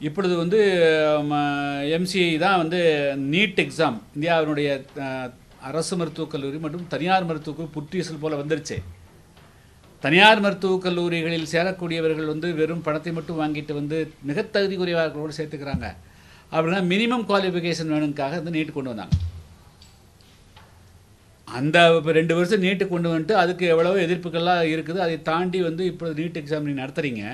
இப்பொழுது வந்து எம்சிஐ தான் வந்து நீட் எக்ஸாம் இந்தியாவினுடைய அஹ், அரசு மருத்துவக் கல்லூரி மற்றும் தனியார் மருத்துவக் கல்லூரி புற்றீசல் போல வந்துருச்சு தனியார் மருத்துவக் கல்லூரிகளில் சேரக்கூடியவர்கள் வந்து வெறும் பணத்தை மட்டும் வாங்கிட்டு வந்து மிக தகுதி குறைவார்களோடு சேர்த்துக்கிறாங்க அப்படின்னா மினிமம் குவாலிஃபிகேஷன் வேணுங்காக வந்து நீட் கொண்டு வந்தாங்க அந்த இப்போ ரெண்டு வருஷம் நீட்டு கொண்டு வந்துட்டு அதுக்கு எவ்வளவோ எதிர்ப்புகள்லாம் இருக்குது அதை தாண்டி வந்து இப்போ நீட் எக்ஸாம் நீங்கள் நடத்துகிறீங்க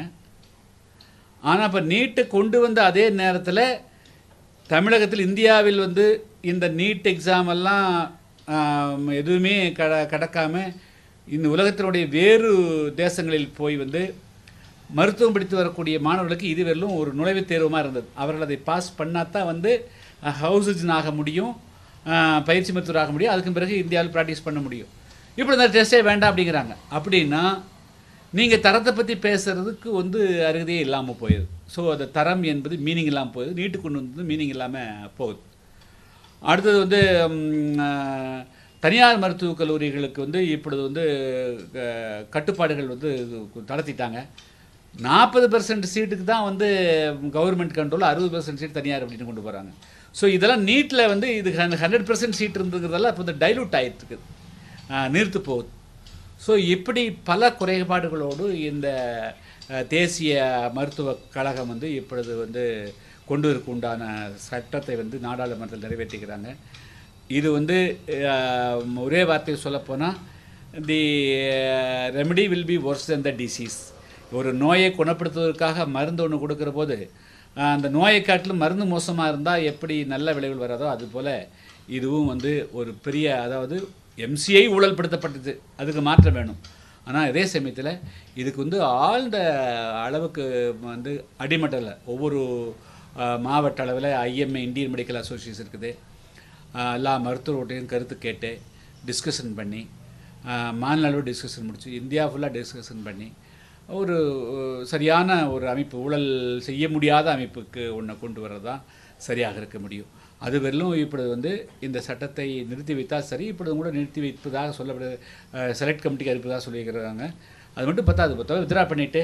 ஆனால் இப்போ நீட்டை கொண்டு வந்த அதே நேரத்தில் தமிழகத்தில் இந்தியாவில் வந்து இந்த நீட் எக்ஸாம் எல்லாம் ஆம், எதுவுமே கட கடக்காம இந்த உலகத்தினுடைய வேறு தேசங்களில் போய் வந்து மருத்துவம் படித்து வரக்கூடிய மாணவர்களுக்கு இதுவரையிலும் ஒரு நுழைவுத் தேர்வுமாக இருந்தது அவர்கள் அதை பாஸ் பண்ணாதான் வந்து ஹவுசஜன் ஆக முடியும் அஹ், பயிற்சி மருத்துவர் ஆக முடியும் அதுக்கு பிறகு இந்தியாவில் ப்ராக்டிஸ் பண்ண முடியும் இப்படி இந்த டெஸ்ட்டே வேண்டாம் அப்படிங்கிறாங்க அப்படின்னா நீங்கள் தரத்தை பற்றி பேசுகிறதுக்கு வந்து அருகதையே இல்லாமல் போயிடுது ஸோ அந்த தரம் என்பது மீனிங் இல்லாமல் போகுது நீட்டு கொண்டு வந்து மீனிங் இல்லாமல் போகுது அடுத்தது வந்து ம், அஹ், தனியார் மருத்துவக் கல்லூரிகளுக்கு வந்து இப்பொழுது வந்து அஹ், கட்டுப்பாடுகள் வந்து தளர்த்திட்டாங்க நாற்பது பெர்சன்ட் சீட்டுக்கு தான் வந்து கவர்மெண்ட் கண்ட்ரோல் அறுபது பெர்சன்ட் சீட் தனியார் அப்படின்னு கொண்டு போகிறாங்க ஸோ இதெல்லாம் நீட்டில் வந்து இது ஹண்ட்ரட் பெர்சன்ட் சீட் இருந்துங்கிறதெல்லாம் இப்போ வந்து டைலூட் ஆகிட்டு இருக்குது நீர்த்து போகுது ஸோ இப்படி பல குறைபாடுகளோடு இந்த அஹ், தேசிய மருத்துவக் கழகம் வந்து இப்பொழுது வந்து கொண்டு வரக்கு உண்டான சட்டத்தை வந்து நாடாளுமன்றத்தில் நிறைவேற்றிக்கிறாங்க இது வந்து அஹ், ஒரே வார்த்தையில் சொல்லப்போனால் the remedy will be worse than the disease ஒரு நோயை குணப்படுத்துவதற்காக மருந்து ஒன்று கொடுக்குற போது அஹ், அந்த நோயை காட்டிலும் மருந்து மோசமாக இருந்தால் எப்படி நல்ல விளைவுகள் வராதோ அதுபோல் இதுவும் வந்து ஒரு பெரிய அதாவது எம்சிஐ ஊழல்படுத்தப்பட்டது அதுக்கு மாற்றம் வேணும் ஆனால் அதே சமயத்தில் இதுக்கு வந்து ஆழ்ந்த அளவுக்கு வந்து அடிமட்டத்தில் ஒவ்வொரு அஹ், மாவட்ட அளவில் ஐஎம்ஏ இந்தியன் மெடிக்கல் அசோசியேஷன் இருக்குது அஹ், எல்லா மருத்துவர்கிட்டையும் கருத்து கேட்டு டிஸ்கஷன் பண்ணி அஹ், மாநில அளவு டிஸ்கஷன் முடிச்சு இந்தியா ஃபுல்லாக டிஸ்கஷன் பண்ணி ஒரு அஹ், சரியான ஒரு அமைப்பு ஊழல் செய்ய முடியாத அமைப்புக்கு ஒன்றை கொண்டு வர்றது தான் சரியாக இருக்க முடியும் அது வெறும் இப்பொழுது வந்து இந்த சட்டத்தை நிறுத்தி வைத்தால் சரி இப்பொழுது கூட நிறுத்தி வைப்பதாக சொல்லப்படுது செலக்ட் கமிட்டிக்கு அனுப்பதாக சொல்லியிருக்கிறாங்க அது மட்டும் பத்தாது பத்தவரை வித்ரா பண்ணிவிட்டு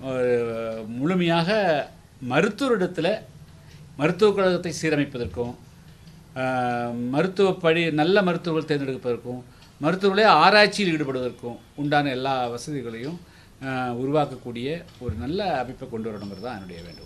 முழுமையாக மருத்துவரிடத்தில் மருத்துவக் கழகத்தை சீரமைப்பதற்கும் ஆஹ், மருத்துவ படி நல்ல மருத்துவர்கள் தேர்ந்தெடுப்பதற்கும் மருத்துவர்களே ஆராய்ச்சியில் ஈடுபடுவதற்கும் உண்டான எல்லா வசதிகளையும் ஆஹ், உருவாக்கக்கூடிய ஒரு நல்ல அமைப்பை கொண்டு வரணுங்கிறது தான் என்னுடைய வேண்டும்